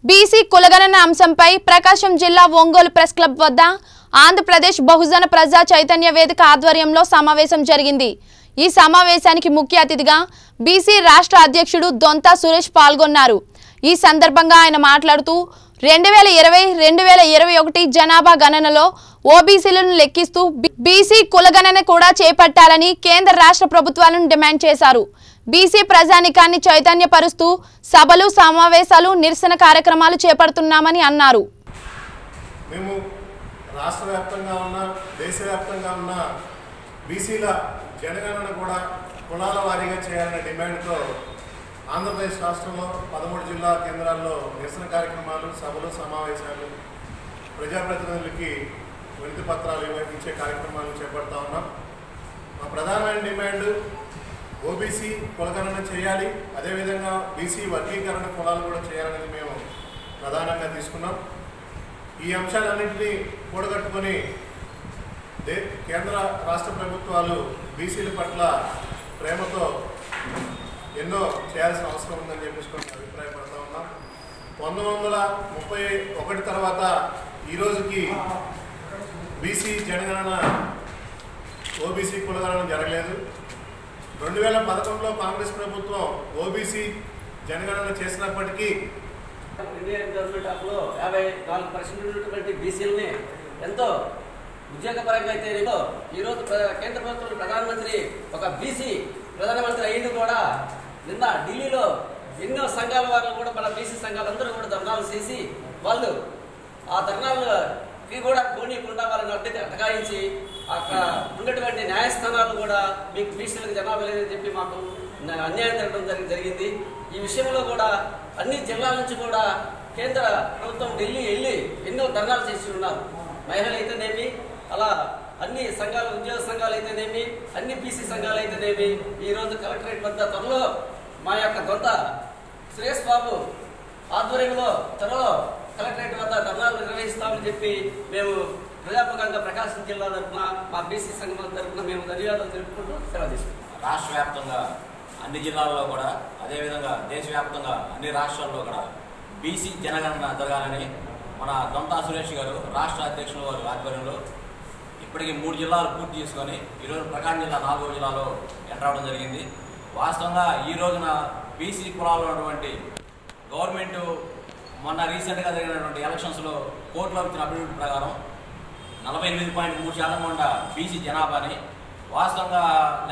BC కులగణన అంశంపై ప్రకాశం జిల్లా ఒంగోలు ప్రెస్ క్లబ్ వద్ద ఆంధ్రప్రదేశ్ బహుజన ప్రజా చైతన్య వేదిక ఆధ్వర్యంలో సమావేశం జరిగింది ఈ సమావేశానికి ముఖ్య అతిథిగా బీసీ రాష్ట్ర అధ్యక్షుడు దొంతా సురేష్ పాల్గొన్నారు ఈ సందర్భంగా ఆయన మాట్లాడుతూ రెండు వేల ఇరవై రెండు వేల ఇరవై ఒకటి జనాభా గణనలో ఓబీసీలను లెక్కిస్తూ బీ- బీసీ కులగణన కూడా చేపట్టాలని కేంద్ర రాష్ట్ర ప్రభుత్వాలను డిమాండ్ చేశారు బీసీ ప్రజానికాన్ని చైతన్యపరుస్తూ సభలు సమావేశాలు నిరసన కార్యక్రమాలు చేపడుతున్నామని అన్నారు మేము రాష్ట్ర వ్యాప్తంగా ఉన్న దేశవ్యాప్తంగా ఉన్న బీసీల జనగణన కూడా కులాల వారీగా చేయాలనే డిమాండ్తో ఆంధ్రప్రదేశ్ రాష్ట్రంలో పదమూడు జిల్లా కేంద్రాల్లో నిరసన కార్యక్రమాలు సభలు సమావేశాలు ప్రజాప్రతినిధులకి వినతి పత్రాలు ఇవ్వ- ఇచ్చే కార్యక్రమాలు చేపడతా ఉన్నాం మా ప్రధానమైన డిమాండ్ ఓబీసీ కులగణన చేయాలి అదేవిధంగా బీసీ వర్గీకరణ కులాలు కూడా చేయాలనేది మేము ప్రధానంగా తీసుకున్నాం ఈ అంశాలన్నింటినీ కూడగట్టుకొని దే కేంద్ర రాష్ట్ర ప్రభుత్వాలు బీసీల పట్ల ప్రేమతో ఎన్నో చేయాల్సిన అవసరం ఉందని చెప్పేసి కొన్ని అభిప్రాయపడతా ఉన్నాం పంతొమ్మిది వందల ముప్పై ఒకటి తర్వాత ఈ రోజుకి బీసీ జనగణన ఓబీసీ కులగణన జరగలేదు రెండు వేల పదకొండులో కాంగ్రెస్ ప్రభుత్వం ఓబీసీ జనగణన చేసినప్పటికీ ఇండియన్ గవర్నమెంట్ ఆఫ్లో యాభై నాలుగు పర్సెంట్ ఉన్నటువంటి బీసీలని ఎంతో ఉద్యోగపరంగా అయితే ఏదో ఈరోజు ప్ర- కేంద్ర ప్రభుత్వం ప్రధానమంత్రి ఒక బీసీ ప్రధానమంత్రి అయ్యింది కూడా నిన్న ఢిల్లీలో ఎన్నో సంఘాల వాళ్ళు కూడా మన బీసీ సంఘాలందరూ కూడా ధర్నాలు చేసి వాళ్ళు ఆ ధర్నాలకి కూడా పోనీయకుండా వాళ్ళని అడ్డ అటకాయించి అక్కడ ఉన్నటువంటి న్యాయస్థానాలు కూడా మీకు బీసీలకు జనాభా లేదని చెప్పి మాకు న- అన్యాయం జరగడం జరిగి- జరిగింది ఈ విషయంలో కూడా అన్ని జిల్లాల నుంచి కూడా కేంద్ర ప్రభుత్వం ఢిల్లీ వెళ్ళి ఎన్నో ధర్నాలు చేసి ఉన్నారు మహిళలు అయితేనేమి అలా అన్ని సంఘాలు ఉద్యోగ సంఘాలు అయితేనేమి అన్ని బీసీ సంఘాలు అయితేనేమి ఈ రోజు కలెక్టరేట్ వద్ద త్వరలో మా యొక్క దొంత సురేష్ బాబు ఆధ్వర్యంలో త్వరలో కలెక్టరేట్ వద్ద ధర్నాలు నిర్వహిస్తామని చెప్పి మేము ప్రజాపకంగా ప్రకాశం జిల్లా తరఫున మా బీసీ సంఘం తరఫున మేము ధన్యవాదాలు తెలుపుకుంటూ సెలవు తీసుకుంటాం రాష్ట్ర వ్యాప్తంగా అన్ని జిల్లాల్లో కూడా అదేవిధంగా దేశవ్యాప్తంగా అన్ని రాష్ట్రాల్లో కూడా బీసీ జనగణన జరగాలని మన దొంతా సురేష్ గారు రాష్ట్ర అధ్యక్షుల వారి ఆధ్వర్యంలో ఇప్పటికి మూడు జిల్లాలు పూర్తి చేసుకొని ఈరోజు ప్రకాశం జిల్లా నాలుగో జిల్లాలో ఎంటర్ అవడం జరిగింది వాస్తవంగా ఈ రోజున బీసీ కులాల్లో ఉన్నటువంటి గవర్నమెంట్ మొన్న రీసెంట్గా జరిగినటువంటి ఎలక్షన్స్లో కోర్టులో ఇచ్చిన అభివృద్ధి ప్రకారం నలభై ఎనిమిది పాయింట్ మూడు శాతం ఉన్న బీసీ జనాభాని వాస్తవంగా